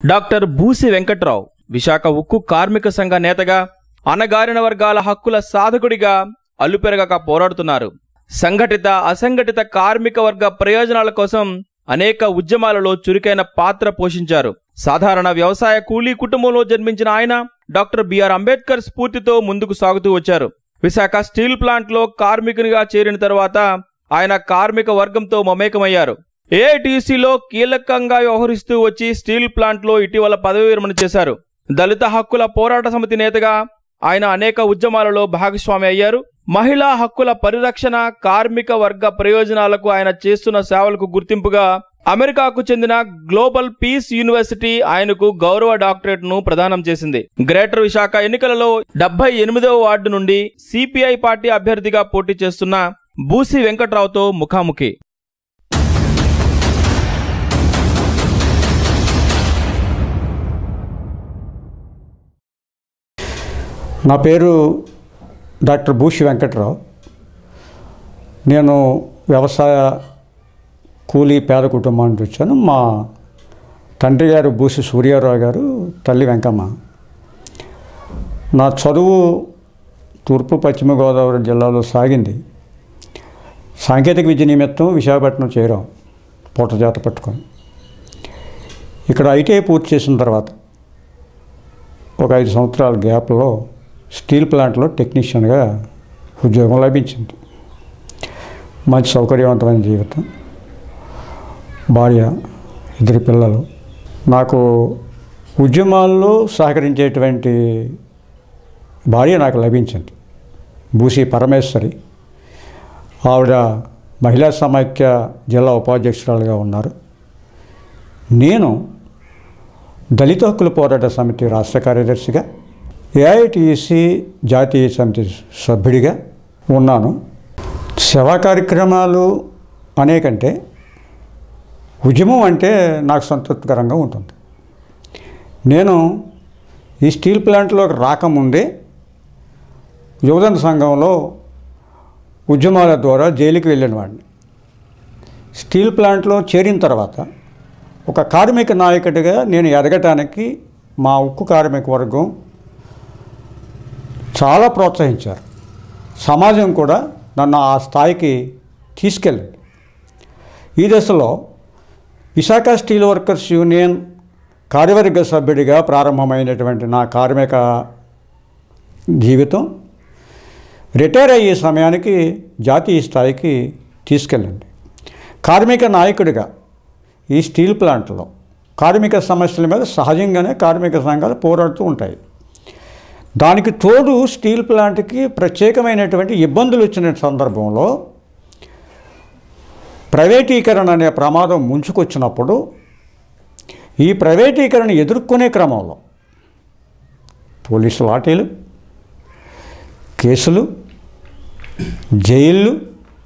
doctor బూసి Venkatrao Visakha ఉక్కు కార్మిక సంఘ నేతగా అణగారిన వర్గాల హక్కుల సాధకుడిగా అల్లుపెరగక పోరాడుతున్నారు సంఘటిత అసంఘటిత కార్మిక వర్గ ప్రయోజనాల కోసం అనేక ఉద్యమాలలో చురుకైన పాత్ర పోషించారు సాధారణ వ్యవసాయ కూలీ కుటుంబంలో జన్మించిన ఆయన డాక్టర్ బిఆర్ అంబేద్కర్ స్ఫూర్తితో ముందుకు సాగుతూ వచ్చారు విశాఖ స్టీల్ ప్లాంట్లో కార్మికునిగా చేరిన తర్వాత ఆయన కార్మిక వర్గంతో మమేకమయ్యారు ఏఐటీసీలో కీలకంగా వ్యవహరిస్తూ వచ్చి స్టీల్ ప్లాంట్లో ఇటీవల పదవి విరమణ చేశారు దళిత హక్కుల పోరాట సమితి నేతగా ఆయన అనేక ఉద్యమాలలో భాగస్వామి అయ్యారు మహిళా హక్కుల పరిరక్షణ కార్మిక వర్గ ప్రయోజనాలకు ఆయన చేస్తున్న సేవలకు గుర్తింపుగా అమెరికాకు చెందిన గ్లోబల్ పీస్ యూనివర్సిటీ ఆయనకు గౌరవ డాక్టరేట్ ను ప్రదానం చేసింది గ్రేటర్ విశాఖ ఎన్నికలలో డెబ్బై ఎనిమిదవ వార్డు నుండి సిపిఐ పార్టీ అభ్యర్థిగా పోటీ చేస్తున్న బూసి వెంకట్రావుతో ముఖాముఖి నా పేరు డాక్టర్ భూషి వెంకట్రావు నేను వ్యవసాయ కూలీ పేద కుటుంబం నుంచి వచ్చాను మా తండ్రి గారు భూసి సూర్యారావు గారు తల్లి వెంకమ్మ నా చదువు తూర్పు పశ్చిమ గోదావరి జిల్లాలో సాగింది సాంకేతిక విద్య నిమిత్తం విశాఖపట్నం చేరాం పూట చేత పట్టుకొని ఇక్కడ ఐటీఐ పూర్తి చేసిన తర్వాత ఒక ఐదు సంవత్సరాల గ్యాప్లో స్టీల్ ప్లాంట్లో టెక్నీషియన్గా ఉద్యోగం లభించింది మంచి సౌకర్యవంతమైన జీవితం భార్య ఇద్దరు పిల్లలు నాకు ఉద్యమాల్లో సహకరించేటువంటి భార్య నాకు లభించింది బూసి పరమేశ్వరి ఆవిడ మహిళా సమైక్య జిల్లా ఉపాధ్యక్షురాలుగా ఉన్నారు నేను దళిత హక్కుల పోరాట సమితి రాష్ట్ర కార్యదర్శిగా ఏఐటిసి జాతీయ సమితి సభ్యుడిగా ఉన్నాను సేవా కార్యక్రమాలు అనేకంటే ఉద్యమం అంటే నాకు సంతృప్తికరంగా ఉంటుంది నేను ఈ స్టీల్ ప్లాంట్లోకి రాకముందే యువజన సంఘంలో ఉద్యమాల ద్వారా జైలుకి వెళ్ళిన వాడిని స్టీల్ ప్లాంట్లో చేరిన తర్వాత ఒక కార్మిక నాయకుడిగా నేను ఎదగటానికి మా ఉక్కు కార్మిక వర్గం చాలా ప్రోత్సహించారు సమాజం కూడా నన్ను ఆ స్థాయికి తీసుకెళ్ళింది ఈ దశలో విశాఖ స్టీల్ వర్కర్స్ యూనియన్ కార్యవర్గ సభ్యుడిగా ప్రారంభమైనటువంటి నా కార్మిక జీవితం రిటైర్ అయ్యే సమయానికి జాతీయ స్థాయికి తీసుకెళ్ళింది కార్మిక నాయకుడిగా ఈ స్టీల్ ప్లాంట్లో కార్మిక సమస్యల మీద సహజంగానే కార్మిక సంఘాలు పోరాడుతూ ఉంటాయి దానికి తోడు స్టీల్ ప్లాంట్కి ప్రత్యేకమైనటువంటి ఇబ్బందులు వచ్చిన సందర్భంలో ప్రైవేటీకరణ అనే ప్రమాదం ముంచుకొచ్చినప్పుడు ఈ ప్రైవేటీకరణ ఎదుర్కొనే క్రమంలో పోలీసు లాఠీలు కేసులు జైళ్ళు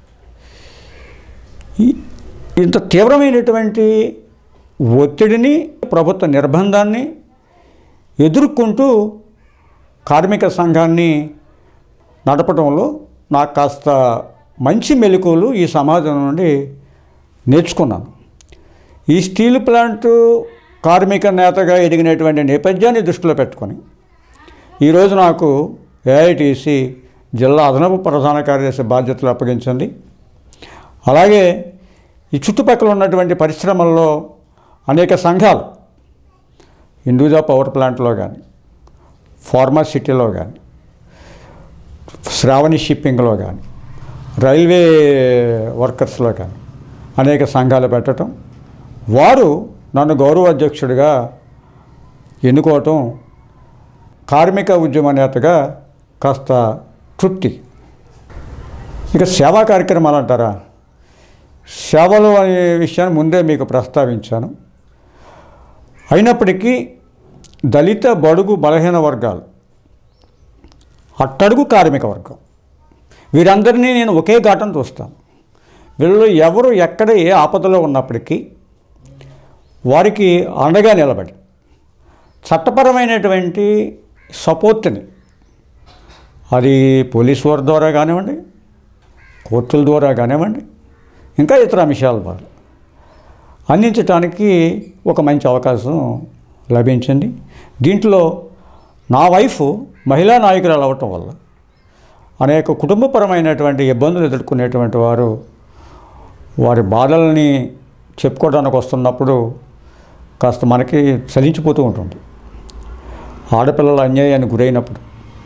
ఈ- ఇంత తీవ్రమైనటువంటి ఒత్తిడిని ప్రభుత్వ నిర్బంధాన్ని ఎదుర్కొంటూ కార్మిక సంఘాన్ని నడపడంలో నాకు కాస్త మంచి మెలకువలు ఈ సమాజం నుండి నేర్చుకున్నాను ఈ స్టీల్ ప్లాంట్ కార్మిక నేతగా ఎదిగినటువంటి నేపథ్యాన్ని దృష్టిలో పెట్టుకొని ఈరోజు నాకు ఏఐటీసీ జిల్లా అదనపు ప్రధాన కార్యదర్శి బాధ్యతలు అప్పగించింది అలాగే ఈ చుట్టుపక్కల ఉన్నటువంటి పరిశ్రమల్లో అనేక సంఘాలు హిందూజా పవర్ ప్లాంట్లో కానీ ఫార్మాసిటీలో కానీ శ్రావణి షిప్పింగ్లో కానీ రైల్వే వర్కర్స్లో కానీ అనేక సంఘాలు పెట్టడం వారు నన్ను గౌరవ అధ్యక్షుడిగా ఎన్నుకోవటం కార్మిక ఉద్యమ నేతగా కాస్త తృప్తి ఇక సేవా కార్యక్రమాలు అంటారా సేవలు అనే విషయాన్ని ముందే మీకు ప్రస్తావించాను అయినప్పటికీ దళిత బడుగు బలహీన వర్గాలు అట్టడుగు కార్మిక వర్గం వీరందరినీ నేను ఒకే ఘాటం చూస్తాను వీళ్ళు ఎవరు ఎక్కడ ఏ ఆపదలో ఉన్నప్పటికీ వారికి అండగా నిలబడి చట్టపరమైనటువంటి సపోర్ట్ని అది పోలీస్ వారి ద్వారా కానివ్వండి కోర్టుల ద్వారా కానివ్వండి ఇంకా ఇతర అంశాల ద్వారా అందించడానికి ఒక మంచి అవకాశం లభించింది దీంట్లో నా వైఫ్ మహిళా నాయకురాలు అవ్వటం వల్ల అనేక కుటుంబపరమైనటువంటి ఇబ్బందులు ఎదుర్కొనేటువంటి వారు వారి బాధల్ని చెప్పుకోవడానికి వస్తున్నప్పుడు కాస్త మనకి చలించిపోతూ ఉంటుంది ఆడపిల్లల అన్యాయానికి గురైనప్పుడు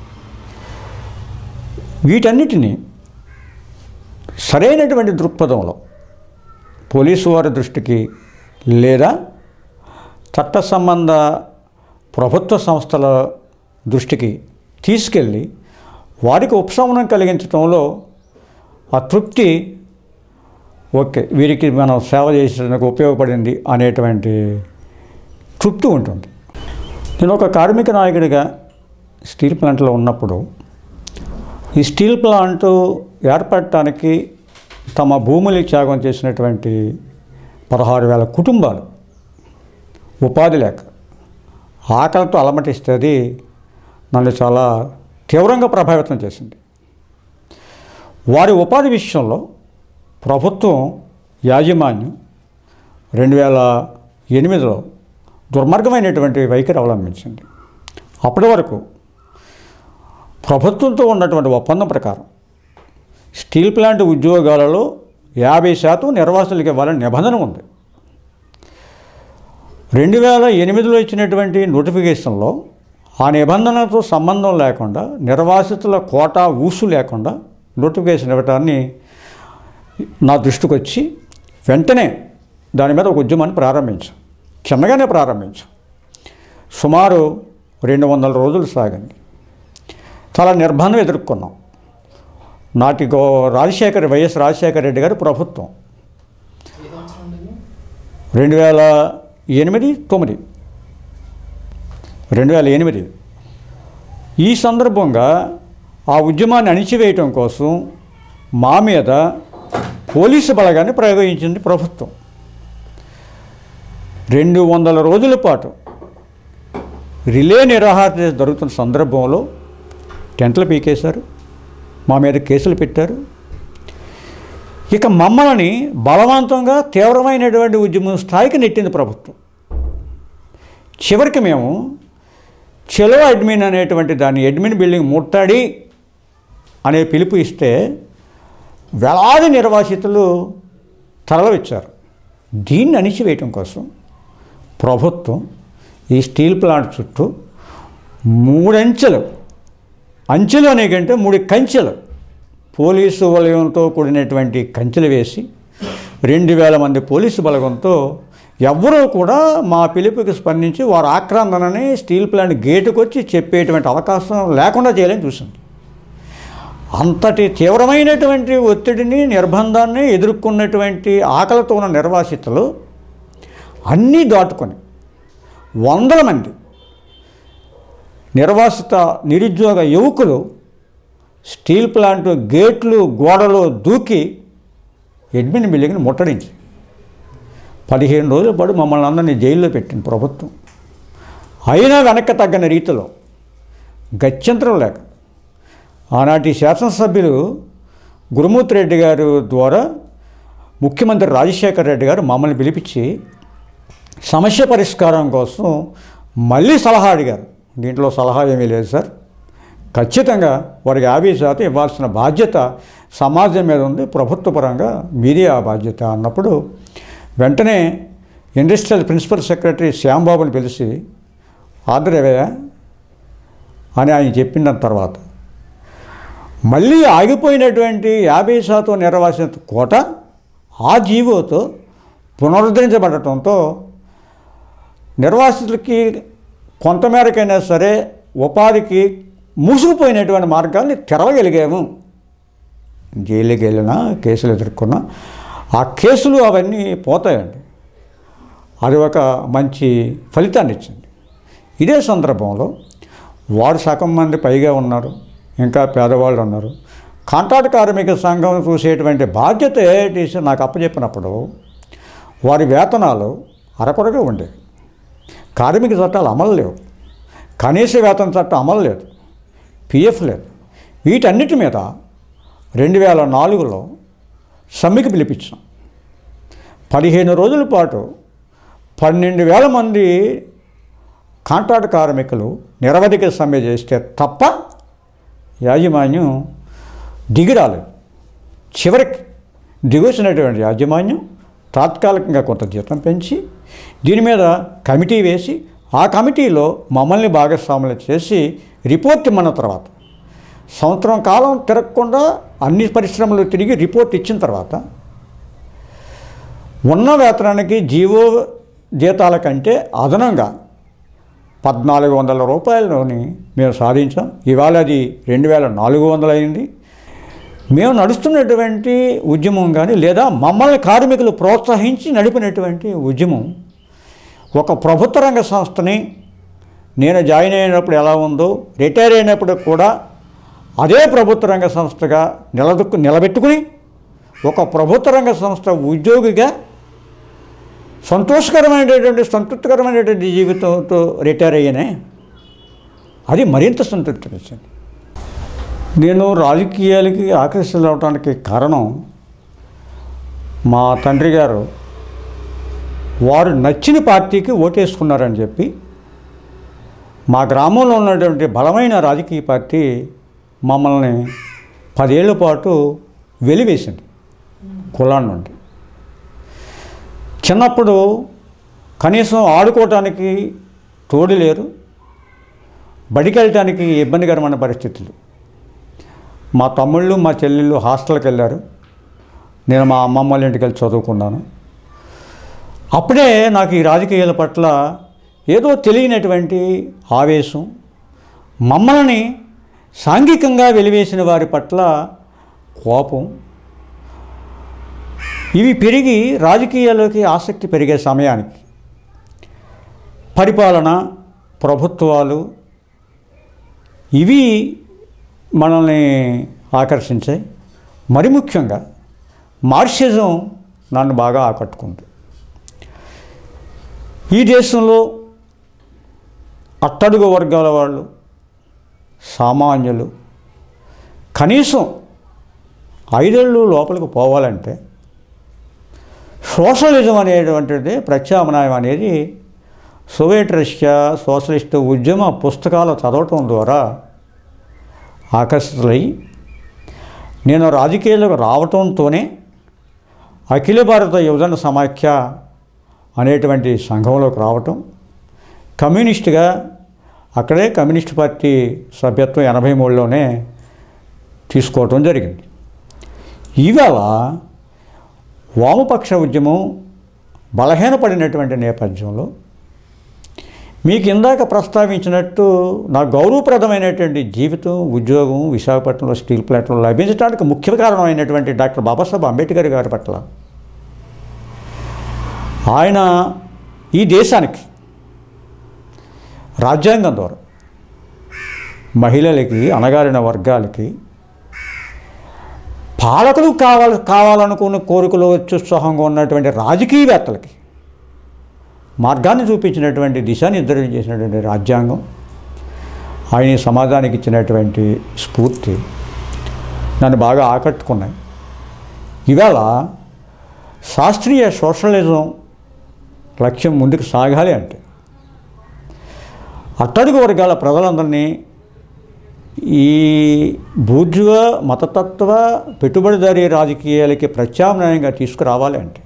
వీటన్నిటినీ సరైనటువంటి దృక్పథంలో పోలీసు వారి దృష్టికి లేదా చట్ట సంబంధ ప్రభుత్వ సంస్థల దృష్టికి తీసుకెళ్ళి వారికి ఉపశమనం కలిగించడంలో ఆ తృప్తి ఓకే వీరికి మనం సేవ చేసేందుకు ఉపయోగపడింది అనేటువంటి తృప్తి ఉంటుంది నేను ఒక కార్మిక నాయకుడిగా స్టీల్ ప్లాంట్లో ఉన్నప్పుడు ఈ స్టీల్ ప్లాంట్ ఏర్పడటానికి తమ భూములు త్యాగం చేసినటువంటి పదహారు వేల కుటుంబాలు ఉపాధి లేక ఆకలితో అలమటిస్తుంది నన్ను చాలా తీవ్రంగా ప్రభావితం చేసింది వారి ఉపాధి విషయంలో ప్రభుత్వం యాజమాన్యం రెండు వేల ఎనిమిదిలో దుర్మార్గమైనటువంటి వైఖరి అవలంబించింది అప్పటి వరకు ప్రభుత్వంతో ఉన్నటువంటి ఒప్పందం ప్రకారం స్టీల్ ప్లాంట్ ఉద్యోగాలలో యాభై శాతం నిర్వాసులకు ఇవ్వాలని నిబంధన ఉంది రెండు వేల ఎనిమిదిలో ఇచ్చినటువంటి నోటిఫికేషన్లో ఆ నిబంధనతో సంబంధం లేకుండా నిర్వాసితుల కోటా ఊసు లేకుండా నోటిఫికేషన్ ఇవ్వటాన్ని నా దృష్టికి వచ్చి వెంటనే దాని మీద ఒక ఉద్యమాన్ని ప్రారంభించాం చిన్నగానే ప్రారంభించాం సుమారు రెండు వందల రోజులు సాగింది చాలా నిర్బంధం ఎదుర్కొన్నాం నాటి గో రాజశేఖర్ వైఎస్ రాజశేఖర రెడ్డి గారి ప్రభుత్వం రెండు వేల ఎనిమిది తొమ్మిది రెండు వేల ఎనిమిది ఈ సందర్భంగా ఆ ఉద్యమాన్ని అణిచివేయటం కోసం మా మీద పోలీసు బలగాన్ని ప్రయోగించింది ప్రభుత్వం రెండు వందల రోజుల పాటు రిలే నిరాహార జరుగుతున్న సందర్భంలో టెంట్లు పీకేశారు మా మీద కేసులు పెట్టారు ఇక మమ్మల్ని బలవంతంగా తీవ్రమైనటువంటి ఉద్యమం స్థాయికి నెట్టింది ప్రభుత్వం చివరికి మేము చెలో అడ్మిన్ అనేటువంటి దాన్ని అడ్మిన్ బిల్డింగ్ ముట్టాడి అనే పిలుపు ఇస్తే వేలాది నిర్వాసితులు తరలివచ్చారు దీన్ని అణిచివేయటం కోసం ప్రభుత్వం ఈ స్టీల్ ప్లాంట్ చుట్టూ మూడంచెలు అంచెలు అనే కంటే మూడు కంచెలు పోలీసు వలయంతో కూడినటువంటి కంచెలు వేసి రెండు వేల మంది పోలీసు బలగంతో ఎవ్వరూ కూడా మా పిలుపుకి స్పందించి వారి ఆక్రందనని స్టీల్ ప్లాంట్ గేటుకు వచ్చి చెప్పేటువంటి అవకాశం లేకుండా చేయాలని చూసింది అంతటి తీవ్రమైనటువంటి ఒత్తిడిని నిర్బంధాన్ని ఎదుర్కొన్నటువంటి ఆకలితో ఉన్న నిర్వాసితులు అన్నీ దాటుకొని వందల మంది నిర్వాసిత నిరుద్యోగ యువకులు స్టీల్ ప్లాంట్ గేట్లు గోడలు దూకి అడ్మిన్ బిల్డింగ్ని ముట్టడించి పదిహేను రోజుల పాటు మమ్మల్ని అందరినీ జైల్లో పెట్టింది ప్రభుత్వం అయినా వెనక్కి తగ్గని రీతిలో గత్యంతరం లేక ఆనాటి శాసనసభ్యులు గురుమూర్తి రెడ్డి గారు ద్వారా ముఖ్యమంత్రి రాజశేఖర రెడ్డి గారు మమ్మల్ని పిలిపించి సమస్య పరిష్కారం కోసం మళ్ళీ సలహా అడిగారు దీంట్లో సలహా ఏమీ లేదు సార్ ఖచ్చితంగా వారికి యాభై శాతం ఇవ్వాల్సిన బాధ్యత సమాజం మీద ఉంది ప్రభుత్వ పరంగా మీదే ఆ బాధ్యత అన్నప్పుడు వెంటనే ఇండస్ట్రియల్ ప్రిన్సిపల్ సెక్రటరీ శ్యాంబాబుని పిలిచి ఆర్డర్ ఏవయ్యా అని ఆయన చెప్పిన తర్వాత మళ్ళీ ఆగిపోయినటువంటి యాభై శాతం నిర్వాసిన కోట ఆ జీవోతో పునరుద్ధరించబడటంతో నిర్వాసితులకి కొంతమేరకైనా సరే ఉపాధికి మూసుకుపోయినటువంటి మార్గాల్ని తెరవగలిగాము జైలుకి వెళ్ళినా కేసులు ఎదుర్కొన్నా ఆ కేసులు అవన్నీ పోతాయండి అది ఒక మంచి ఫలితాన్ని ఇచ్చింది ఇదే సందర్భంలో వారు సగం మంది పైగా ఉన్నారు ఇంకా పేదవాళ్ళు ఉన్నారు కాంట్రాక్ట్ కార్మిక సంఘం చూసేటువంటి బాధ్యత ఏఐటీసీ నాకు అప్పచెప్పినప్పుడు వారి వేతనాలు అరకొరగా ఉండేవి కార్మిక చట్టాలు అమలు లేవు కనీస వేతన చట్టం అమలు లేదు పిఎఫ్ లేదు వీటన్నిటి మీద రెండు వేల నాలుగులో సమ్మెకి పిలిపించాం పదిహేను రోజుల పాటు పన్నెండు వేల మంది కాంట్రాక్ట్ కార్మికులు నిరవధిక సమ్మె చేస్తే తప్ప యాజమాన్యం దిగి రాలేదు చివరికి దిగొచ్చినటువంటి యాజమాన్యం తాత్కాలికంగా కొంత జీతం పెంచి దీని మీద కమిటీ వేసి ఆ కమిటీలో మమ్మల్ని భాగస్వాములు చేసి రిపోర్ట్ ఇమ్మన్న తర్వాత సంవత్సరం కాలం తిరగకుండా అన్ని పరిశ్రమలు తిరిగి రిపోర్ట్ ఇచ్చిన తర్వాత ఉన్న వేతనానికి జీవో జీతాల కంటే అదనంగా పద్నాలుగు వందల రూపాయలని మేము సాధించాం ఇవాళ అది రెండు వేల నాలుగు వందలు అయింది మేము నడుస్తున్నటువంటి ఉద్యమం కానీ లేదా మమ్మల్ని కార్మికులు ప్రోత్సహించి నడిపినటువంటి ఉద్యమం ఒక ప్రభుత్వ రంగ సంస్థని నేను జాయిన్ అయినప్పుడు ఎలా ఉందో రిటైర్ అయినప్పుడు కూడా అదే ప్రభుత్వ రంగ సంస్థగా నిలదొక్కు నిలబెట్టుకుని ఒక ప్రభుత్వ రంగ సంస్థ ఉద్యోగిగా సంతోషకరమైనటువంటి సంతృప్తికరమైనటువంటి జీవితంతో రిటైర్ అయ్యానే అది మరింత సంతృప్తినిచ్చింది నేను రాజకీయాలకి ఆకర్షితులవడానికి కారణం మా తండ్రి గారు వారు నచ్చిన పార్టీకి ఓటేసుకున్నారని చెప్పి మా గ్రామంలో ఉన్నటువంటి బలమైన రాజకీయ పార్టీ మమ్మల్ని పదేళ్ల పాటు వెలివేసింది కులాన్ని నుండి చిన్నప్పుడు కనీసం ఆడుకోవటానికి తోడు లేరు బడికి వెళ్ళటానికి ఇబ్బందికరమైన పరిస్థితులు మా తమ్ముళ్ళు మా చెల్లెళ్ళు హాస్టల్కి వెళ్ళారు నేను మా అమ్మమ్మ వాళ్ళ ఇంటికి వెళ్ళి చదువుకున్నాను అప్పుడే నాకు ఈ రాజకీయాల పట్ల ఏదో తెలియనటువంటి ఆవేశం మమ్మల్ని సాంఘికంగా వెలివేసిన వారి పట్ల కోపం ఇవి పెరిగి రాజకీయాల్లోకి ఆసక్తి పెరిగే సమయానికి పరిపాలన ప్రభుత్వాలు ఇవి మనల్ని ఆకర్షించాయి మరి ముఖ్యంగా మార్క్సిజం నన్ను బాగా ఆకట్టుకుంది ఈ దేశంలో అట్టడుగు వర్గాల వాళ్ళు సామాన్యులు కనీసం ఐదేళ్ళు లోపలికి పోవాలంటే సోషలిజం అనేటువంటిది ప్రత్యామ్నాయం అనేది సోవియట్ రష్యా సోషలిస్ట్ ఉద్యమ పుస్తకాలు చదవటం ద్వారా ఆకర్షితులై నేను రాజకీయాలకు రావటంతోనే అఖిల భారత యువజన సమాఖ్య అనేటువంటి సంఘంలోకి రావటం కమ్యూనిస్ట్గా అక్కడే కమ్యూనిస్ట్ పార్టీ సభ్యత్వం ఎనభై మూడులోనే తీసుకోవటం జరిగింది ఇవాళ వామపక్ష ఉద్యమం బలహీనపడినటువంటి నేపథ్యంలో మీకు ఇందాక ప్రస్తావించినట్టు నా గౌరవప్రదమైనటువంటి జీవితం ఉద్యోగం విశాఖపట్నంలో స్టీల్ ప్లాంట్లో లభించడానికి ముఖ్య కారణమైనటువంటి డాక్టర్ బాబాసాహెబ్ అంబేద్కర్ గారి పట్ల ఆయన ఈ దేశానికి రాజ్యాంగం ద్వారా మహిళలకి అణగారిన వర్గాలకి పాలకులు కావాలి కావాలనుకున్న కోరికలు అత్యుత్సాహంగా ఉన్నటువంటి రాజకీయవేత్తలకి మార్గాన్ని చూపించినటువంటి దిశానిర్దేశం చేసినటువంటి రాజ్యాంగం ఆయన ఈ సమాజానికి ఇచ్చినటువంటి స్ఫూర్తి నన్ను బాగా ఆకట్టుకున్నాయి ఇవాళ శాస్త్రీయ సోషలిజం లక్ష్యం ముందుకు సాగాలి అంటే అట్టడుగు వర్గాల ప్రజలందరినీ ఈ బూర్జువ మతతత్వ పెట్టుబడిదారీ రాజకీయాలకి ప్రత్యామ్నాయంగా తీసుకురావాలి అంటే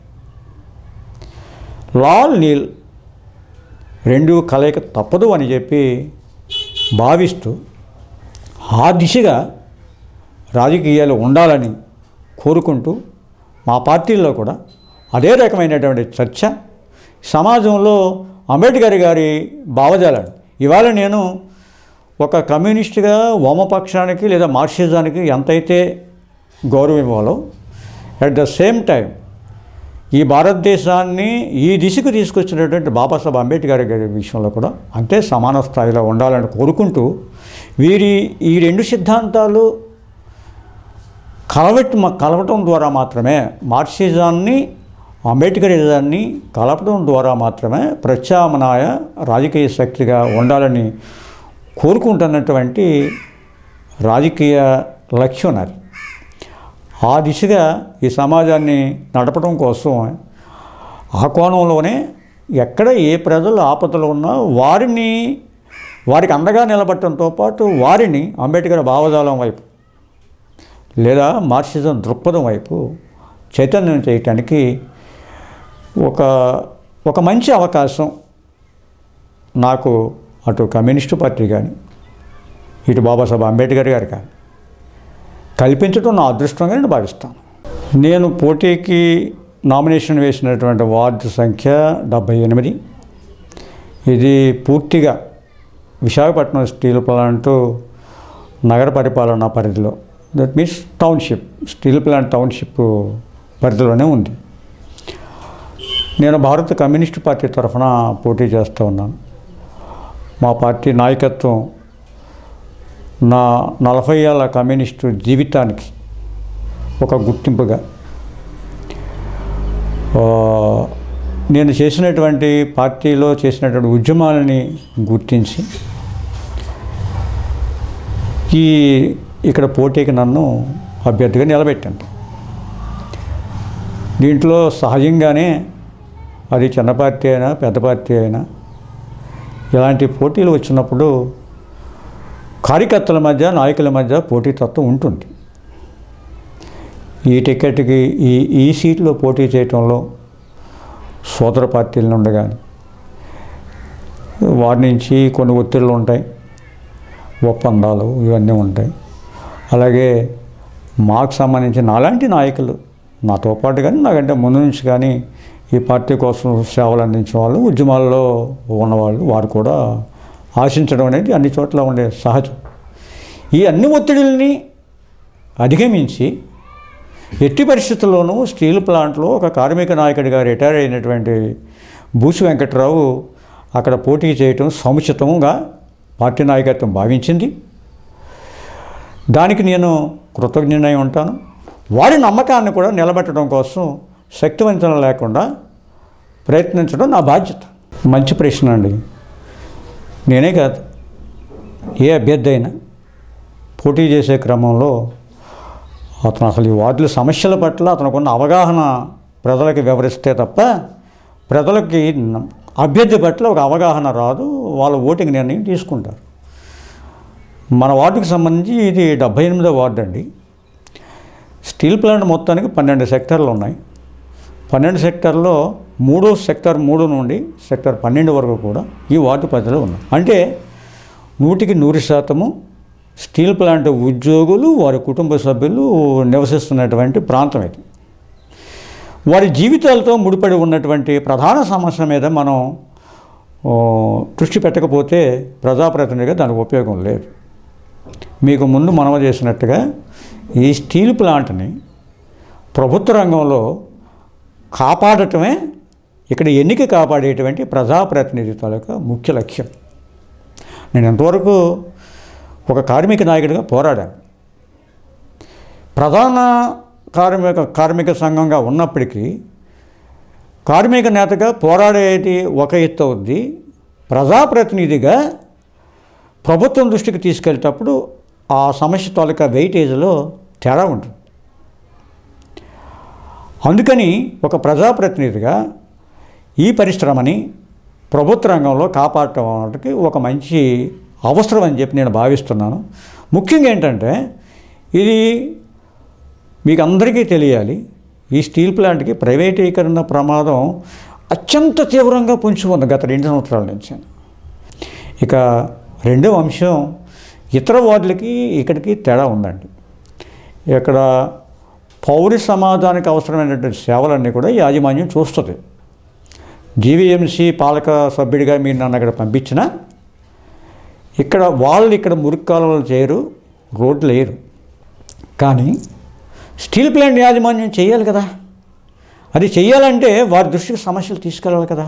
లాల్ నీల్ రెండు కలయిక తప్పదు అని చెప్పి భావిస్తూ ఆ దిశగా రాజకీయాలు ఉండాలని కోరుకుంటూ మా పార్టీల్లో కూడా అదే రకమైనటువంటి చర్చ సమాజంలో అంబేద్కర్ గారి భావజాలాన్ని ఇవాళ నేను ఒక కమ్యూనిస్ట్గా వామపక్షానికి లేదా మార్క్సిజానికి ఎంతైతే గౌరవం ఇవ్వాలో అట్ ద సేమ్ టైం ఈ భారతదేశాన్ని ఈ దిశకు తీసుకొచ్చినటువంటి బాబాసాహెబ్ అంబేద్కర్ గారి విషయంలో కూడా అంతే సమాన స్థాయిలో ఉండాలని కోరుకుంటూ వీరి ఈ రెండు సిద్ధాంతాలు కలవట్ కలవటం ద్వారా మాత్రమే మార్క్సిజాన్ని అంబేద్కరిజాన్ని కలపడం ద్వారా మాత్రమే ప్రత్యామ్నాయ రాజకీయ శక్తిగా ఉండాలని కోరుకుంటున్నటువంటి రాజకీయ లక్ష్యం నాది ఆ దిశగా ఈ సమాజాన్ని నడపడం కోసం ఆ కోణంలోనే ఎక్కడ ఏ ప్రజలు ఆపదలు ఉన్నా వారిని వారికి అండగా నిలబడటంతో పాటు వారిని అంబేద్కర్ భావజాలం వైపు లేదా మార్క్సిజం దృక్పథం వైపు చైతన్యం చేయటానికి ఒక ఒక మంచి అవకాశం నాకు అటు కమ్యూనిస్టు పార్టీ కానీ ఇటు బాబాసాహెబ్ అంబేద్కర్ గారు కానీ కల్పించడం నా అదృష్టంగా నేను భావిస్తాను నేను పోటీకి నామినేషన్ వేసినటువంటి వార్డు సంఖ్య డెబ్భై ఎనిమిది ఇది పూర్తిగా విశాఖపట్నం స్టీల్ ప్లాంట్ నగర పరిపాలనా పరిధిలో that means township steel plant township పరిధిలోనే ఉంది నేను భారత కమ్యూనిస్ట్ పార్టీ తరఫున పోటీ చేస్తూ ఉన్నాను మా పార్టీ నాయకత్వం నా నలభై ఏళ్ళ కమ్యూనిస్టు జీవితానికి ఒక గుర్తింపుగా ఆ, నేను చేసినటువంటి పార్టీలో చేసినటువంటి ఉద్యమాలని గుర్తించి ఈ ఇక్కడ పోటీకి నన్ను అభ్యర్థిగా నిలబెట్టాను దీంట్లో సహజంగానే అది చిన్న పార్టీ అయినా పెద్ద పార్టీ అయినా ఇలాంటి పోటీలు వచ్చినప్పుడు కార్యకర్తల మధ్య నాయకుల మధ్య పోటీతత్వం ఉంటుంది ఈ టికెట్కి ఈ ఈ సీట్లో పోటీ చేయటంలో సోదర పార్టీల నుండి కానీ వారి నుంచి కొన్ని ఒత్తిళ్ళు ఉంటాయి ఒప్పందాలు ఇవన్నీ ఉంటాయి అలాగే మాకు సంబంధించిన అలాంటి నాయకులు నాతో పాటు కానీ నాకంటే ముందు నుంచి కానీ ఈ పార్టీ కోసం సేవలు అందించిన వాళ్ళు ఉద్యమాల్లో ఉన్నవాళ్ళు వారు కూడా ఆశించడం అనేది అన్ని చోట్ల ఉండే సహజం ఈ అన్ని ఒత్తిడిల్ని అధిగమించి ఎట్టి పరిస్థితుల్లోనూ స్టీల్ ప్లాంట్లో ఒక కార్మిక నాయకుడిగా రిటైర్ అయినటువంటి బూసి వెంకట్రావు అక్కడ పోటీ చేయటం సముచితంగా పార్టీ నాయకత్వం భావించింది దానికి నేను కృతజ్ఞనై ఉంటాను వారి నమ్మకాన్ని కూడా నిలబెట్టడం కోసం శక్తివంచన లేకుండా ప్రయత్నించడం నా బాధ్యత మంచి ప్రశ్న అండి నేనే కాదు ఏ అభ్యర్థి అయినా పోటీ చేసే క్రమంలో అతను అసలు ఈ వార్డుల సమస్యల పట్ల అతనుకున్న అవగాహన ప్రజలకి వివరిస్తే తప్ప ప్రజలకి న- అభ్యర్థి పట్ల ఒక అవగాహన రాదు వాళ్ళ ఓటింగ్ నిర్ణయం తీసుకుంటారు మన వార్డుకి సంబంధించి ఇది డెబ్భై ఎనిమిదో వార్డు అండి స్టీల్ ప్లాంట్ మొత్తానికి పన్నెండు సెక్టర్లు ఉన్నాయి పన్నెండు సెక్టర్లో మూడో సెక్టర్ మూడు నుండి సెక్టర్ పన్నెండు వరకు కూడా ఈ వార్డు ప్రజలు ఉన్నాయి అంటే నూటికి నూరు శాతము స్టీల్ ప్లాంట్ ఉద్యోగులు వారి కుటుంబ సభ్యులు నివసిస్తున్నటువంటి ప్రాంతం ఇది వారి జీవితాలతో ముడిపడి ఉన్నటువంటి ప్రధాన సమస్య మీద మనం ఓ, దృష్టి పెట్టకపోతే ప్రజాప్రతినిధిగా దానికి ఉపయోగం లేదు మీకు ముందు మనవ చేసినట్టుగా ఈ స్టీల్ ప్లాంట్ని ప్రభుత్వ రంగంలో కాపాడటమే ఇక్కడ ఎన్నిక కాపాడేటువంటి ప్రజాప్రతినిధి తాలూకా ముఖ్య లక్ష్యం నేను ఎంతవరకు ఒక కార్మిక నాయకుడిగా పోరాడాను ప్రధాన కార్మిక కార్మిక సంఘంగా ఉన్నప్పటికీ కార్మిక నేతగా పోరాడేది ఒక ఎత్తు అవుద్ది ప్రజాప్రతినిధిగా ప్రభుత్వం దృష్టికి తీసుకెళ్ళేటప్పుడు ఆ సమస్య తాలూకా వెయిటేజ్లో తేడా ఉంటుంది అందుకని ఒక ప్రజాప్రతినిధిగా ఈ పరిశ్రమని ప్రభుత్వ రంగంలో కాపాడటం వాటికి ఒక మంచి అవసరం అని చెప్పి నేను భావిస్తున్నాను ముఖ్యంగా ఏంటంటే ఇది మీకు అందరికీ తెలియాలి ఈ స్టీల్ ప్లాంట్కి ప్రైవేటీకరణ ప్రమాదం అత్యంత తీవ్రంగా పొంచి ఉంది గత రెండు సంవత్సరాల నుంచి ఇక రెండవ అంశం ఇతర వార్డులకి ఇక్కడికి తేడా ఉందండి ఇక్కడ పౌర సమాజానికి అవసరమైనటువంటి సేవలన్నీ కూడా యాజమాన్యం చూస్తుంది జీవీఎంసీ పాలక సభ్యుడిగా మీరు నన్ను అక్కడ పంపించినా ఇక్కడ వాళ్ళు ఇక్కడ మురికి కాలువలు చేయరు రోడ్లు వేయరు కానీ స్టీల్ ప్లాంట్ యాజమాన్యం చేయాలి కదా అది చేయాలంటే వారి దృష్టికి సమస్యలు తీసుకెళ్ళాలి కదా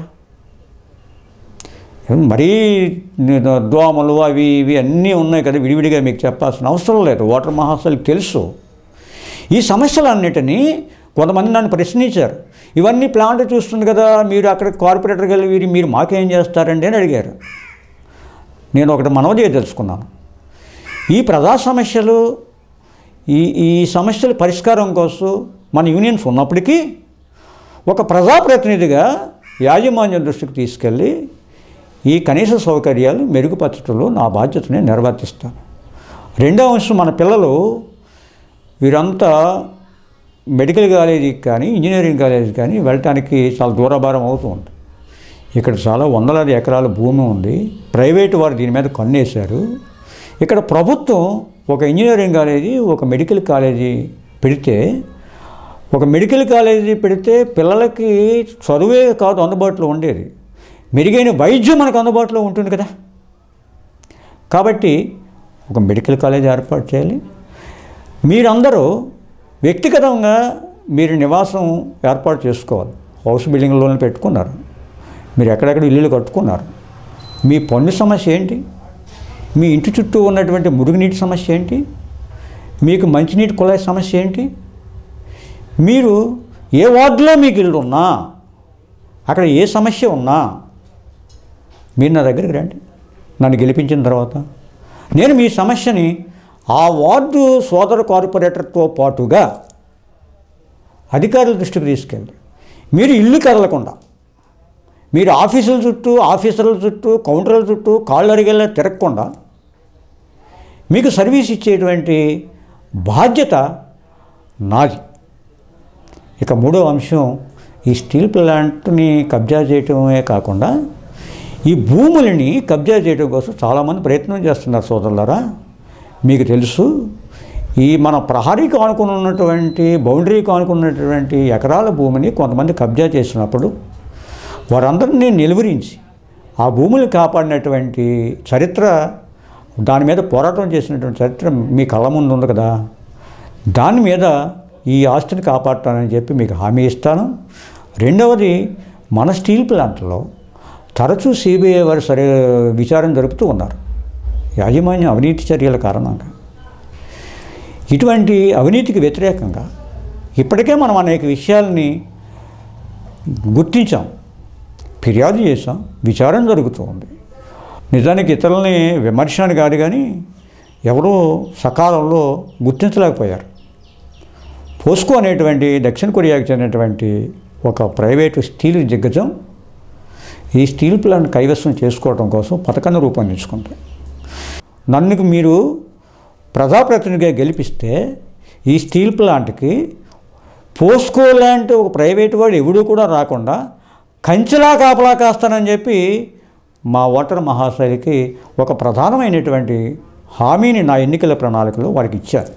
మరీ నేను దోమలు అవి ఇవి అన్నీ ఉన్నాయి కదా విడివిడిగా మీకు చెప్పాల్సిన అవసరం లేదు వాటర్ మహాశలకు తెలుసు ఈ సమస్యలన్నిటినీ కొంతమంది నన్ను ప్రశ్నించారు ఇవన్నీ ప్లాంట్ చూస్తుంది కదా మీరు అక్కడ కార్పొరేటర్కి వెళ్ళి వీరు మీరు మాకేం చేస్తారండి అని అడిగారు నేను ఒకటి మనవి తెలుసుకున్నాను ఈ ప్రజా సమస్యలు ఈ ఈ సమస్యల పరిష్కారం కోసం మన యూనియన్స్ ఉన్నప్పటికీ ఒక ప్రజాప్రతినిధిగా యాజమాన్యం దృష్టికి తీసుకెళ్ళి ఈ కనీస సౌకర్యాలు మెరుగుపరచడంలో నా బాధ్యతని నిర్వర్తిస్తాను రెండవ అంశం మన పిల్లలు వీరంతా మెడికల్ కాలేజీకి కానీ ఇంజనీరింగ్ కాలేజీకి కానీ వెళ్ళటానికి చాలా దూరభారం అవుతూ ఉంది ఇక్కడ చాలా వందలాది ఎకరాల భూమి ఉంది ప్రైవేటు వారు దీని మీద కన్నేశారు ఇక్కడ ప్రభుత్వం ఒక ఇంజనీరింగ్ కాలేజీ ఒక మెడికల్ కాలేజీ పెడితే ఒక మెడికల్ కాలేజీ పెడితే పిల్లలకి చదువే కాదు అందుబాటులో ఉండేది మెరుగైన వైద్యం మనకు అందుబాటులో ఉంటుంది కదా కాబట్టి ఒక మెడికల్ కాలేజ్ ఏర్పాటు చేయాలి మీరందరూ వ్యక్తిగతంగా మీరు నివాసం ఏర్పాటు చేసుకోవాలి హౌస్ బిల్డింగ్ లోన్లు పెట్టుకున్నారు మీరు ఎక్కడెక్కడ ఇల్లులు కట్టుకున్నారు మీ పన్ను సమస్య ఏంటి మీ ఇంటి చుట్టూ ఉన్నటువంటి మురుగునీటి సమస్య ఏంటి మీకు మంచినీటి కుళాయి సమస్య ఏంటి మీరు ఏ వార్డులో మీకు ఇల్లు ఉన్నా అక్కడ ఏ సమస్య ఉన్నా మీరు నా దగ్గరికి రండి నన్ను గెలిపించిన తర్వాత నేను మీ సమస్యని ఆ వార్డు సోదర కార్పొరేటర్తో పాటుగా అధికారుల దృష్టికి తీసుకెళ్ళి మీరు ఇల్లు కదలకుండా మీరు ఆఫీసుల చుట్టూ ఆఫీసర్ల చుట్టూ కౌంటర్ల చుట్టూ కాళ్ళు అడిగేలా తిరగకుండా మీకు సర్వీస్ ఇచ్చేటువంటి బాధ్యత నాది ఇక మూడో అంశం ఈ స్టీల్ ప్లాంట్ని కబ్జా చేయటమే కాకుండా ఈ భూములని కబ్జా చేయడం కోసం చాలామంది ప్రయత్నం చేస్తున్నారు సోదరులారా మీకు తెలుసు ఈ మన ప్రహరీకి ఆనుకుని ఉన్నటువంటి బౌండరీకి ఆనుకున్నటువంటి ఎకరాల భూమిని కొంతమంది కబ్జా చేసినప్పుడు వారందరినీ నిలువరించి ఆ భూములు కాపాడినటువంటి చరిత్ర దాని మీద పోరాటం చేసినటువంటి చరిత్ర మీ కళ్ళ ముందు ఉంది కదా దాని మీద ఈ ఆస్తిని కాపాడతానని చెప్పి మీకు హామీ ఇస్తాను రెండవది మన స్టీల్ ప్లాంట్లో తరచూ సిబిఐ వారు సరే విచారణ జరుపుతూ ఉన్నారు యాజమాన్యం అవినీతి చర్యల కారణంగా ఇటువంటి అవినీతికి వ్యతిరేకంగా ఇప్పటికే మనం అనేక విషయాల్ని గుర్తించాం ఫిర్యాదు చేశాం విచారణ జరుగుతూ ఉంది నిజానికి ఇతరులని విమర్శ అని కాదు కానీ ఎవరూ సకాలంలో గుర్తించలేకపోయారు పోస్కో అనేటువంటి దక్షిణ కొరియాకు చెందినటువంటి ఒక ప్రైవేటు స్టీల్ దిగ్గజం ఈ స్టీల్ ప్లాంట్ కైవసం చేసుకోవడం కోసం పథకాన్ని రూపొందించుకుంది నన్ను మీరు ప్రజాప్రతినిధిగా గెలిపిస్తే ఈ స్టీల్ ప్లాంట్కి పోస్కో లాంటి ఒక ప్రైవేటు వాడు ఎవడు కూడా రాకుండా కంచెలా కాపలా కాస్తానని చెప్పి మా ఓటర్ మహాశైలికి ఒక ప్రధానమైనటువంటి హామీని నా ఎన్నికల ప్రణాళికలో వారికి ఇచ్చారు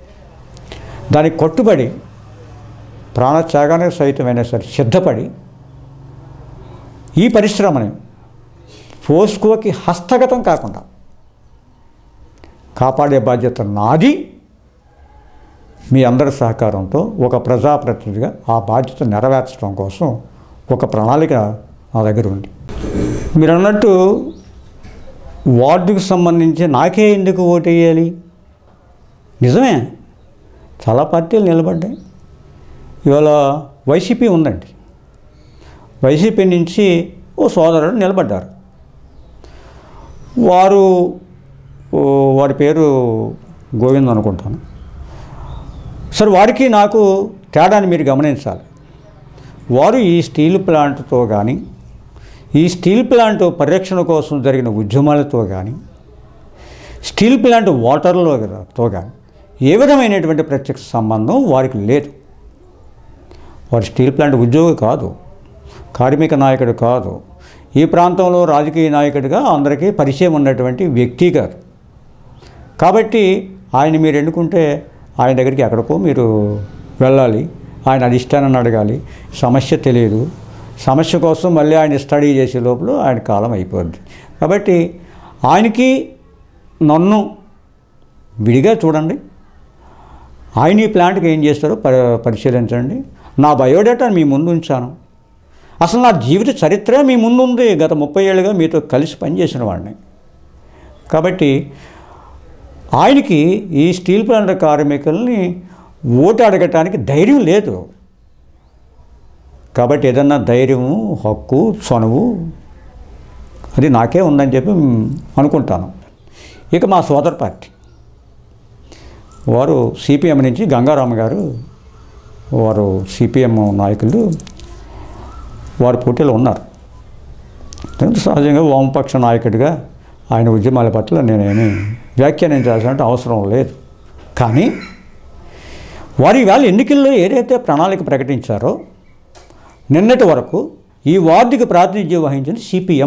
దానికి కట్టుబడి ప్రాణత్యాగానికి సైతమైనా సరే సిద్ధపడి ఈ పరిశ్రమని పోస్కోకి హస్తగతం కాకుండా కాపాడే బాధ్యత నాది మీ అందరి సహకారంతో ఒక ప్రజాప్రతినిధిగా ఆ బాధ్యత నెరవేర్చడం కోసం ఒక ప్రణాళిక నా దగ్గర ఉంది మీరు అన్నట్టు వార్డుకు సంబంధించి నాకే ఎందుకు ఓటేయాలి నిజమే చాలా పార్టీలు నిలబడ్డాయి ఇవాళ వైసీపీ ఉందండి వైసీపీ నుంచి ఓ సోదరుడు నిలబడ్డారు వారు ఓ, వారి పేరు గోవింద్ అనుకుంటాను సరే వారికి నాకు తేడాని మీరు గమనించాలి వారు ఈ స్టీల్ ప్లాంట్తో కానీ ఈ స్టీల్ ప్లాంట్ పరిరక్షణ కోసం జరిగిన ఉద్యమాలతో కానీ స్టీల్ ప్లాంట్ వాటర్లో తో కానీ ఏ విధమైనటువంటి ప్రత్యక్ష సంబంధం వారికి లేదు వారు స్టీల్ ప్లాంట్ ఉద్యోగి కాదు కార్మిక నాయకుడు కాదు ఈ ప్రాంతంలో రాజకీయ నాయకుడిగా అందరికీ పరిచయం ఉన్నటువంటి వ్యక్తి కాదు కాబట్టి ఆయన మీరు ఎన్నుకుంటే ఆయన దగ్గరికి ఎక్కడికో మీరు వెళ్ళాలి ఆయన అధిష్టానాన్ని అడగాలి సమస్య తెలియదు సమస్య కోసం మళ్ళీ ఆయన స్టడీ చేసే లోపల ఆయన కాలం అయిపోద్ది కాబట్టి ఆయనకి నన్ను విడిగా చూడండి ఆయన ఈ ప్లాంట్కి ఏం చేస్తారో పరి పరిశీలించండి నా బయోడేటా మీ ముందు ఉంచాను అసలు నా జీవిత చరిత్ర మీ ముందు ఉంది గత ముప్పై ఏళ్ళుగా మీతో కలిసి పనిచేసిన వాడిని కాబట్టి ఆయనకి ఈ స్టీల్ ప్లాంట్ కార్మికుల్ని ఓటు అడగటానికి ధైర్యం లేదు కాబట్టి ఏదన్నా ధైర్యము హక్కు చనువు అది నాకే ఉందని చెప్పి అనుకుంటాను ఇక మా సోదర పార్టీ వారు సిపిఎం నుంచి గంగారామ గారు వారు సిపిఎం నాయకులు వారు పోటీలో ఉన్నారు ఎందుకంటే సహజంగా వామపక్ష నాయకుడిగా ఆయన ఉద్యమాల పట్ల నేనేమి వ్యాఖ్యానించాల్సిన అవసరం లేదు కానీ వారు ఈవేళ ఎన్నికల్లో ఏదైతే ప్రణాళిక ప్రకటించారో నిన్నటి వరకు ఈ వార్డుకి ప్రాతినిధ్యం వహించింది సిపిఎం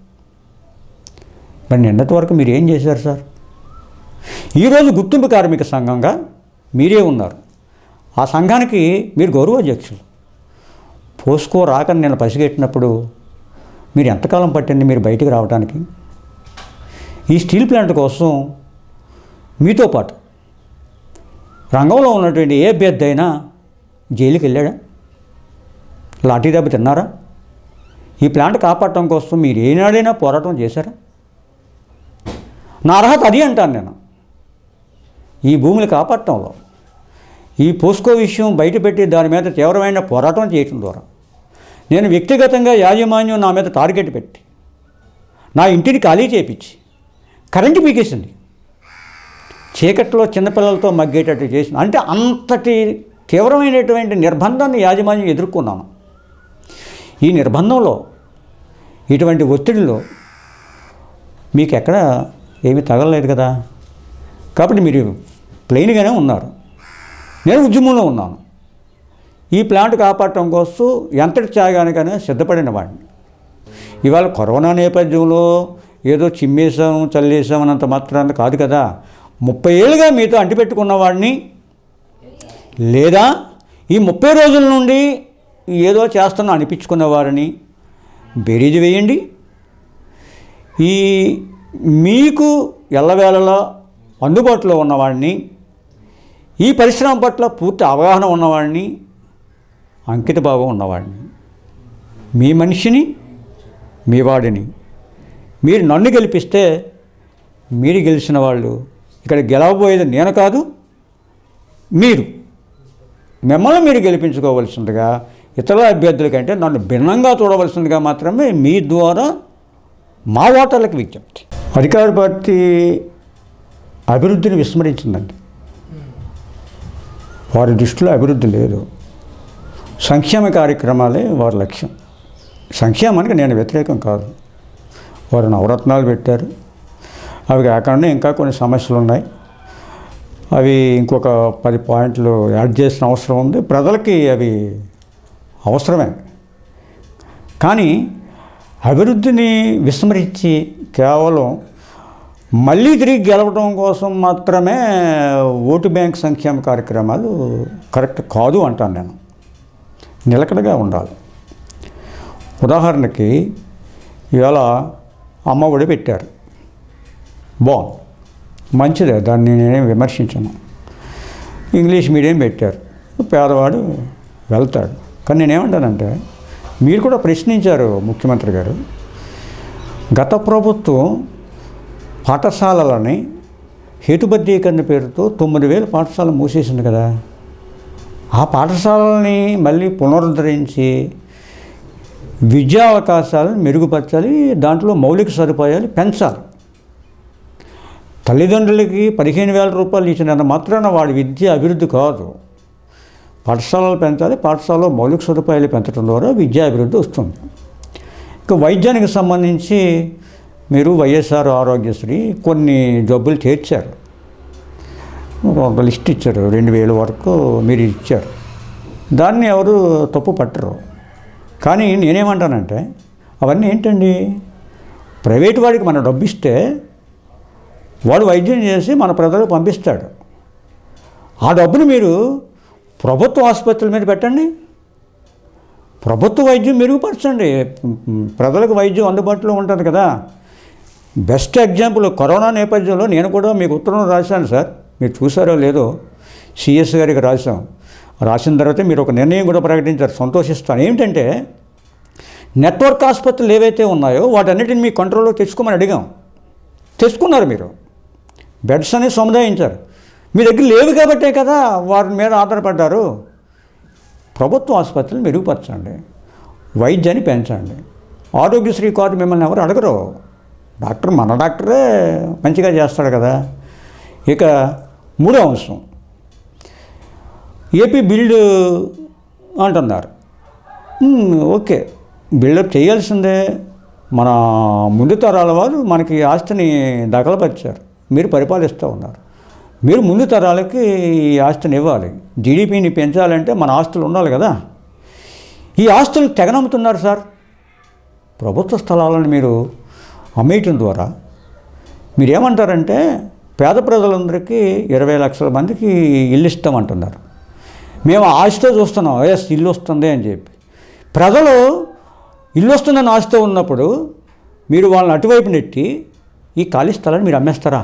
మరి నిన్నటి వరకు మీరు ఏం చేశారు సార్ ఈరోజు గుర్తింపు కార్మిక సంఘంగా మీరే ఉన్నారు ఆ సంఘానికి మీరు గౌరవాధ్యక్షులు పోస్కో రాకని నేను పసిగట్టినప్పుడు మీరు ఎంతకాలం పట్టింది మీరు బయటికి రావడానికి ఈ స్టీల్ ప్లాంట్ కోసం మీతో పాటు రంగంలో ఉన్నటువంటి ఏ అభ్యర్థి అయినా జైలుకి వెళ్ళాడా లాఠీ దెబ్బ తిన్నారా ఈ ప్లాంట్ కాపాడటం కోసం మీరు ఏనాడైనా పోరాటం చేశారా నా అర్హత అది అంటాను నేను ఈ భూమిని కాపాడటంలో ఈ పోస్కో విషయం బయటపెట్టి దాని మీద తీవ్రమైన పోరాటం చేయటం ద్వారా నేను వ్యక్తిగతంగా యాజమాన్యం నా మీద టార్గెట్ పెట్టి నా ఇంటిని ఖాళీ చేయించి కరెంటు పీకేసింది చీకట్లో చిన్నపిల్లలతో మగ్గేటట్టు చేసింది అంటే అంతటి తీవ్రమైనటువంటి నిర్బంధాన్ని యాజమాన్యం ఎదుర్కొన్నాను ఈ నిర్బంధంలో ఇటువంటి ఒత్తిడిలో మీకు ఎక్కడ ఏమీ తగలలేదు కదా కాబట్టి మీరు ప్లెయిన్గానే ఉన్నారు నేను ఉద్యమంలో ఉన్నాను ఈ ప్లాంట్ కాపాడటం కోసం ఎంతటి త్యాగానికైనా సిద్ధపడిన వాడిని ఇవాళ కరోనా నేపథ్యంలో ఏదో చిమ్మేసాం చల్లేసాం అన్నంత మాత్రాన కాదు కదా ముప్పై ఏళ్ళుగా మీతో అంటిపెట్టుకున్న వాడిని లేదా ఈ ముప్పై రోజుల నుండి ఏదో చేస్తున్నా అనిపించుకున్న వారిని బెరీజు వేయండి ఈ మీకు ఎల్లవేళలా అందుబాటులో ఉన్నవాడిని ఈ పరిశ్రమ పట్ల పూర్తి అవగాహన ఉన్నవాడిని అంకిత భావం ఉన్నవాడిని మీ మనిషిని మీ వాడిని మీరు నన్ను గెలిపిస్తే మీరు గెలిచిన వాళ్ళు ఇక్కడ గెలవబోయేది నేను కాదు మీరు మిమ్మల్ని మీరు గెలిపించుకోవలసిందిగా ఇతర అభ్యర్థుల కంటే నన్ను భిన్నంగా చూడవలసిందిగా మాత్రమే మీ ద్వారా మా ఓటర్లకు విజ్ఞప్తి అధికార పార్టీ అభివృద్ధిని విస్మరించిందండి వారి దృష్టిలో అభివృద్ధి లేదు సంక్షేమ కార్యక్రమాలే వారి లక్ష్యం సంక్షేమానికి నేను వ్యతిరేకం కాదు వారు నవరత్నాలు పెట్టారు అవి కాకుండా ఇంకా కొన్ని సమస్యలు ఉన్నాయి అవి ఇంకొక పది పాయింట్లు యాడ్ చేసిన అవసరం ఉంది ప్రజలకి అవి అవసరమే కానీ అభివృద్ధిని విస్మరించి కేవలం మళ్ళీ తిరిగి గెలవడం కోసం మాత్రమే ఓటు బ్యాంక్ సంక్షేమ కార్యక్రమాలు కరెక్ట్ కాదు అంటాను నేను నిలకడగా ఉండాలి ఉదాహరణకి ఇవాళ అమ్మఒడి పెట్టారు బాగుంది మంచిదే దాన్ని నేనేం విమర్శించను ఇంగ్లీష్ మీడియం పెట్టారు పేదవాడు వెళ్తాడు కానీ నేనేమంటానంటే మీరు కూడా ప్రశ్నించారు ముఖ్యమంత్రి గారు గత ప్రభుత్వం పాఠశాలలని హేతుబద్ధీకరణ పేరుతో తొమ్మిది వేల పాఠశాలలు మూసేసింది కదా ఆ పాఠశాలని మళ్ళీ పునరుద్ధరించి విద్యా అవకాశాలను మెరుగుపరచాలి దాంట్లో మౌలిక సదుపాయాలు పెంచాలి తల్లిదండ్రులకి పదిహేను వేల రూపాయలు ఇచ్చినంత మాత్రాన వాడి విద్య అభివృద్ధి కాదు పాఠశాలలు పెంచాలి పాఠశాలలో మౌలిక సదుపాయాలు పెంచడం ద్వారా విద్యా అభివృద్ధి వస్తుంది ఇక వైద్యానికి సంబంధించి మీరు వైఎస్ఆర్ ఆరోగ్యశ్రీ కొన్ని జబ్బులు చేర్చారు ఒక లిస్ట్ ఇచ్చారు రెండు వేల వరకు మీరు ఇచ్చారు దాన్ని ఎవరు తప్పు పట్టరు కానీ నేనేమంటానంటే అవన్నీ ఏంటండి ప్రైవేట్ వాడికి మనం డబ్బు ఇస్తే వాడు వైద్యం చేసి మన ప్రజలకు పంపిస్తాడు ఆ డబ్బుని మీరు ప్రభుత్వ ఆసుపత్రుల మీద పెట్టండి ప్రభుత్వ వైద్యం మెరుగుపరచండి ప్రజలకు వైద్యం అందుబాటులో ఉంటుంది కదా బెస్ట్ ఎగ్జాంపుల్ కరోనా నేపథ్యంలో నేను కూడా మీకు ఉత్తరం రాశాను సార్ మీరు చూసారో లేదో సిఎస్ గారికి రాశాం రాసిన తర్వాత మీరు ఒక నిర్ణయం కూడా ప్రకటించారు సంతోషిస్తాను ఏమిటంటే నెట్వర్క్ ఆసుపత్రులు ఏవైతే ఉన్నాయో వాటన్నిటిని మీ కంట్రోల్లో తెచ్చుకోమని అడిగాం తెచ్చుకున్నారు మీరు బెడ్స్ అనేది సముదాయించారు మీ దగ్గర లేవు కాబట్టే కదా వారి మీద ఆధారపడ్డారు ప్రభుత్వ ఆసుపత్రులు మెరుగుపరచండి వైద్యాన్ని పెంచండి ఆరోగ్యశ్రీ కార్డు మిమ్మల్ని ఎవరు అడగరు డాక్టర్ మన డాక్టరే మంచిగా చేస్తాడు కదా ఇక మూడో అంశం ఏపీ బిల్డ్ అంటున్నారు మ్, ఓకే బిల్డప్ చేయాల్సిందే మన ముందు తరాల వారు మనకి ఆస్తిని దఖలపరిచారు మీరు పరిపాలిస్తూ ఉన్నారు మీరు ముందు తరాలకి ఈ ఆస్తిని ఇవ్వాలి జీడిపిని పెంచాలంటే మన ఆస్తులు ఉండాలి కదా ఈ ఆస్తులు తెగనమ్ముతున్నారు సార్ ప్రభుత్వ స్థలాలను మీరు అమ్మేయటం ద్వారా మీరు ఏమంటారంటే పేద ప్రజలందరికీ ఇరవై లక్షల మందికి ఇల్లు ఇస్తామంటున్నారు మేము ఆశతో చూస్తున్నాం ఎస్ ఇల్లు వస్తుంది అని చెప్పి ప్రజలు ఇల్లు వస్తుందని ఆశతో ఉన్నప్పుడు మీరు వాళ్ళని అటువైపు నెట్టి ఈ ఖాళీ స్థలాన్ని మీరు అమ్మేస్తారా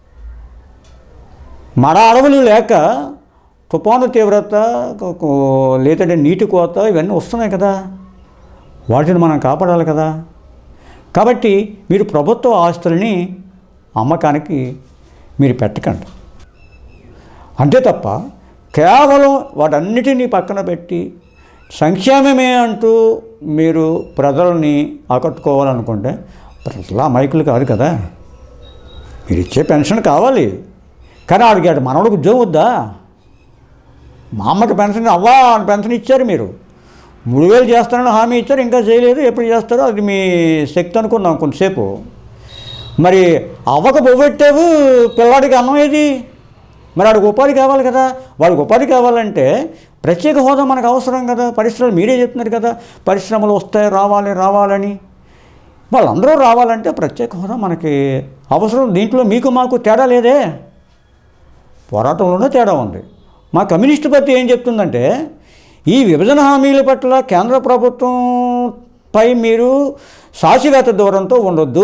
మన అడవులు లేక తుఫాను తీవ్రత కో- లేదంటే నీటి కోత ఇవన్నీ వస్తున్నాయి కదా వాటిని మనం కాపాడాలి కదా కాబట్టి మీరు ప్రభుత్వ ఆస్తుల్ని అమ్మకానికి మీరు పెట్టకండి అంతే తప్ప కేవలం వాటన్నిటినీ పక్కన పెట్టి సంక్షేమమే అంటూ మీరు ప్రజల్ని ఆకట్టుకోవాలనుకుంటే ప్రజల అమాయకులు కాదు కదా మీరు ఇచ్చే పెన్షన్ కావాలి కానీ ఆడికి ఆడు మనవడికి ఉద్యోగం వద్దా మా అమ్మకి పెన్షన్ అవ్వా అని పెన్షన్ ఇచ్చారు మీరు మూడు వేలు చేస్తానని హామీ ఇచ్చారు ఇంకా చేయలేదు ఎప్పుడు చేస్తారో అది మీ శక్తి అనుకున్నాం కొంతసేపు మరి అవ్వక బొవ్వెట్టావు పిల్లాడికి అన్నం ఏది మరి వాడికి ఉపాధి కావాలి కదా వాడికి ఉపాధి కావాలంటే ప్రత్యేక హోదా మనకు అవసరం కదా పరిశ్రమలు మీరే చెప్తున్నారు కదా పరిశ్రమలు వస్తాయి రావాలి రావాలని వాళ్ళందరూ రావాలంటే ప్రత్యేక హోదా మనకి అవసరం దీంట్లో మీకు మాకు తేడా లేదే పోరాటంలోనే తేడా ఉంది మా కమ్యూనిస్ట్ పార్టీ ఏం చెప్తుందంటే ఈ విభజన హామీల పట్ల కేంద్ర ప్రభుత్వంపై మీరు శాసివేత దూరంతో ఉండొద్దు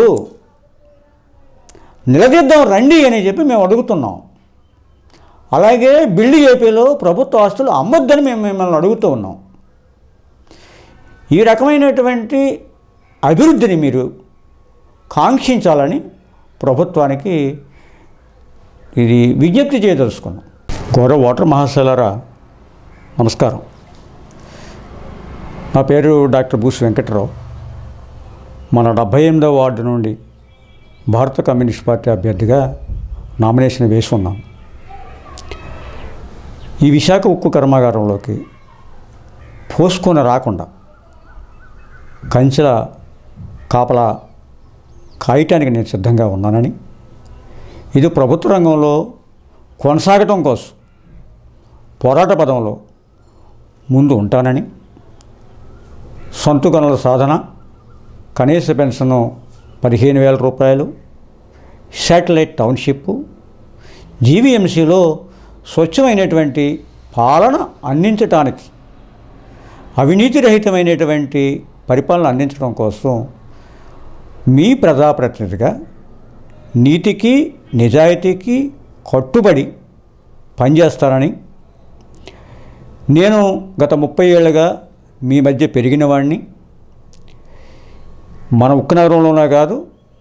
నిలదీద్దాం రండి అని చెప్పి మేము అడుగుతున్నాం అలాగే బిల్డ్ ఏపీలో ప్రభుత్వ ఆస్తులు అమ్మొద్దని మేము మిమ్మల్ని అడుగుతూ ఉన్నాం ఈ రకమైనటువంటి అభివృద్ధిని మీరు కాంక్షించాలని ప్రభుత్వానికి ఇది విజ్ఞప్తి చేయదలుచుకున్నాం గౌరవ ఓటర్ మహాశైలరా నమస్కారం నా పేరు డాక్టర్ బూసి వెంకటరావు మన డెబ్భై ఎనిమిదవ వార్డు నుండి భారత కమ్యూనిస్ట్ పార్టీ అభ్యర్థిగా నామినేషన్ వేసి ఉన్నాం ఈ విశాఖ ఉక్కు కర్మాగారంలోకి పోసుకొని రాకుండా కంచెల కాపలా కాయటానికి నేను సిద్ధంగా ఉన్నానని ఇది ప్రభుత్వ రంగంలో కొనసాగటం కోసం పోరాట పదంలో ముందు ఉంటానని సొంత గనుల సాధన కనీస పెన్షన్ పదిహేను వేల రూపాయలు శాటిలైట్ టౌన్షిప్ జీవీఎంసీలో స్వచ్ఛమైనటువంటి పాలన అందించటానికి అవినీతి రహితమైనటువంటి పరిపాలన అందించడం కోసం మీ ప్రజాప్రతినిధిగా నీతికి నిజాయితీకి కట్టుబడి పనిచేస్తానని నేను గత ముప్పై ఏళ్ళుగా మీ మధ్య పెరిగిన వాడిని మన ఉక్కు నగరంలోనే కాదు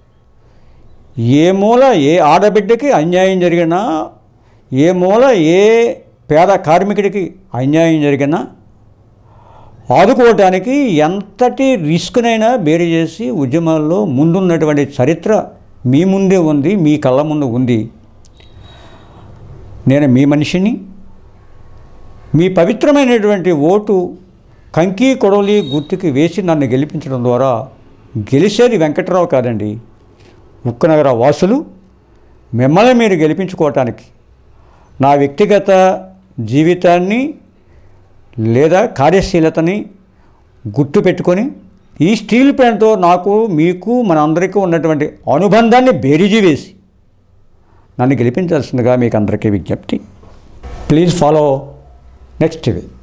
ఏ మూల ఏ ఆడబిడ్డకి అన్యాయం జరిగినా ఏ మూల ఏ పేద కార్మికుడికి అన్యాయం జరిగినా ఆదుకోవటానికి ఎంతటి రిస్క్నైనా బేరు చేసి ఉద్యమాల్లో ముందున్నటువంటి చరిత్ర మీ ముందే ఉంది మీ కళ్ళ ముందు ఉంది నేను మీ మనిషిని మీ పవిత్రమైనటువంటి ఓటు కంకి కొడవలి గుర్తుకి వేసి నన్ను గెలిపించడం ద్వారా గెలిచేది వెంకట్రావు కాదండి ఉక్కనగర వాసులు మిమ్మల్ని మీరు గెలిపించుకోవటానికి నా వ్యక్తిగత జీవితాన్ని లేదా కార్యశీలతని గుర్తు పెట్టుకొని ఈ స్టీల్ ప్లాంట్తో నాకు మీకు మన అందరికీ ఉన్నటువంటి అనుబంధాన్ని బేరీజీ వేసి నన్ను గెలిపించాల్సిందిగా మీకు అందరికీ విజ్ఞప్తి ప్లీజ్ ఫాలో నెక్స్ట్ టీవీ